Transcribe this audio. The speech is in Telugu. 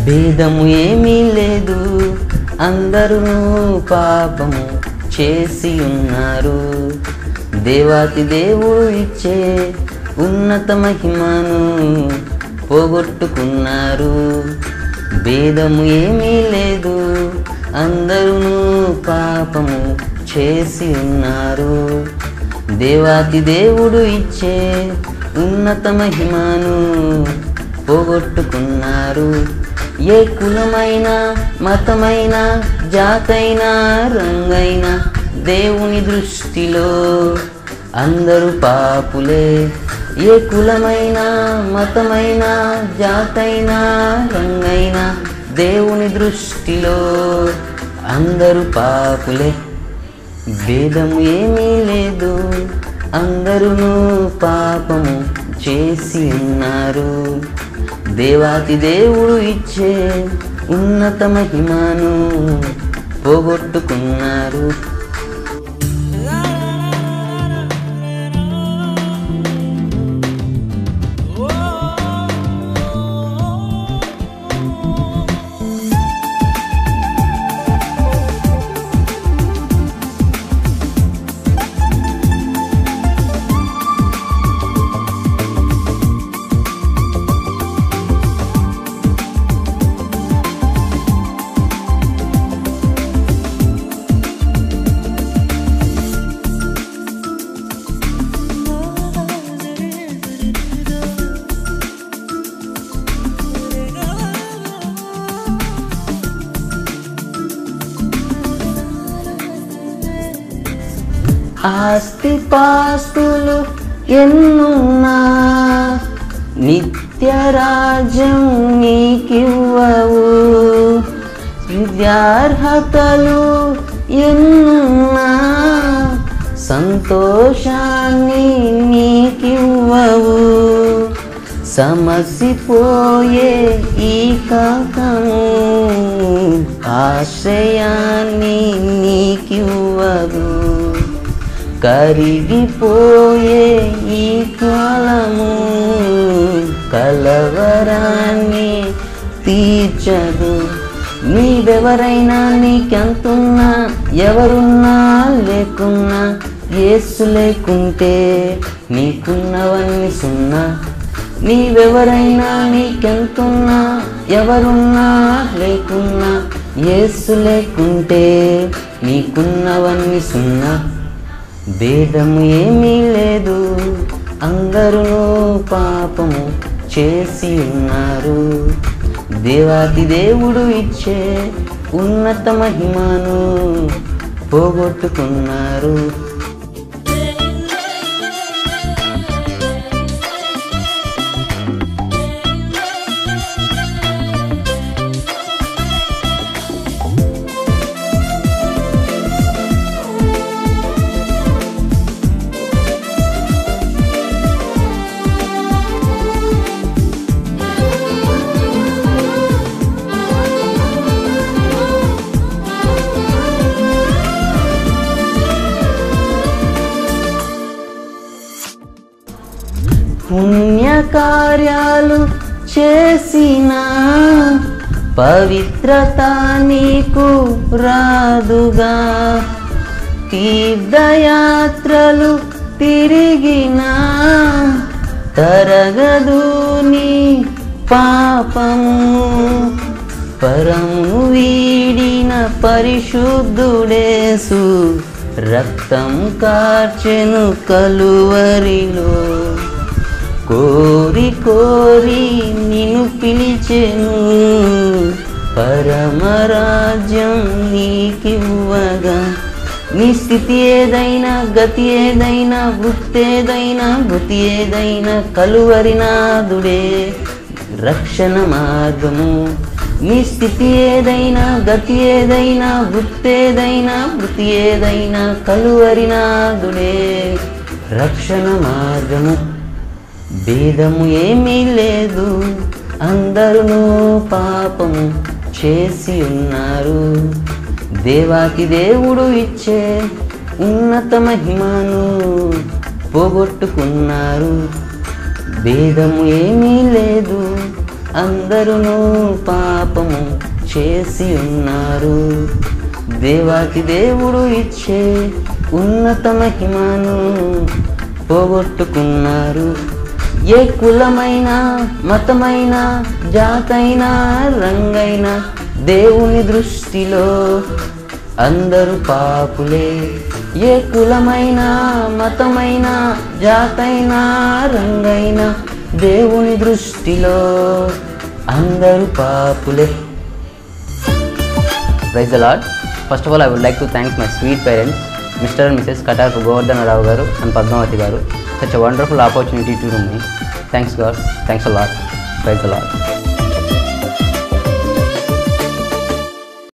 భేదము ఏమీ లేదు అందరూ పాపము చేసి ఉన్నారు దేవాతి దేవుడు ఇచ్చే ఉన్నత మహిమను పోగొట్టుకున్నారు భేదము ఏమీ లేదు అందరూ పాపము చేసి ఉన్నారు దేవాతి దేవుడు ఇచ్చే ఉన్నత మహిమను పోగొట్టుకున్నారు ఏ కులమైన మతమైన జాతైన రంగైన దేవుని దృష్టిలో అందరూ పాపులే ఏ కులమైన మతమైన జాతైన రంగైన దేవుని దృష్టిలో అందరూ పాపులే భేదము ఏమీ లేదు అందరూ పాపము చేసి ఉన్నారు దేవాతి దేవుడు ఇచ్చే ఉన్నత మహిమను పోగొట్టుకున్నారు ఆస్తి పాస్తులు ఎన్నున్నా నిత్య రాజ్యం నీకివ్వవు విద్యార్హతలు ఎన్నున్నా సంతోషాన్ని నీకివ్వవు సమసిపోయే ఈ కాకము ఆశ్రయాన్ని నీకివ్వదు కరిగిపోయే ఈ కాలము కలవరాన్ని తీర్చదు నీవెవరైనా నీకెంతున్నా ఎవరున్నా లేకున్నా ఏసు లేకుంటే నీకున్నవన్నీ సున్నా నీవెవరైనా నీకెంతున్నా ఎవరున్నా లేకున్నా ఏసు లేకుంటే నీకున్నవన్నీ సున్నా భేదము ఏమీ లేదు అందరూ పాపము చేసి ఉన్నారు దేవాతి దేవుడు ఇచ్చే ఉన్నత మహిమను పోగొట్టుకున్నారు పుణ్యకార్యాలు చేసిన పవిత్రత నీకు రాదుగా తీర్థయాత్రలు తిరిగిన తరగదు నీ పాపము పరము వీడిన పరిశుద్ధుడేసు రక్తం కార్చెను కలువరిలో కోరి కోరి నిన్ను పిలిచెను పరమరాజ్యం నీకివ్వగా నీ స్థితి ఏదైనా గతి ఏదైనా వృత్తి ఏదైనా గతి ఏదైనా కలువరినాదుడే రక్షణ మార్గము నీ స్థితి ఏదైనా గతి ఏదైనా వృత్తి ఏదైనా వృత్తి ఏదైనా కలువరినాదుడే రక్షణ మార్గము భేదము ఏమీ లేదు అందరూ పాపము చేసి ఉన్నారు దేవాకి దేవుడు ఇచ్చే ఉన్నత మహిమను పోగొట్టుకున్నారు భేదము ఏమీ లేదు అందరూ పాపము చేసి ఉన్నారు దేవాతి దేవుడు ఇచ్చే ఉన్నత మహిమను పోగొట్టుకున్నారు ఏ కులమైన మతమైన జాతైన రంగైన దేవుని దృష్టిలో అందరూ పాపులే ఏ కులమైన మతమైన జాతైన రంగైన దేవుని దృష్టిలో అందరూ పాపులే praise the Lord first of all I would like to thanks my sweet parents Mr and Mrs Katar Govardhana Rao garu and Padmavati garu such a wonderful opportunity to me thanks God thanks a lot praise allot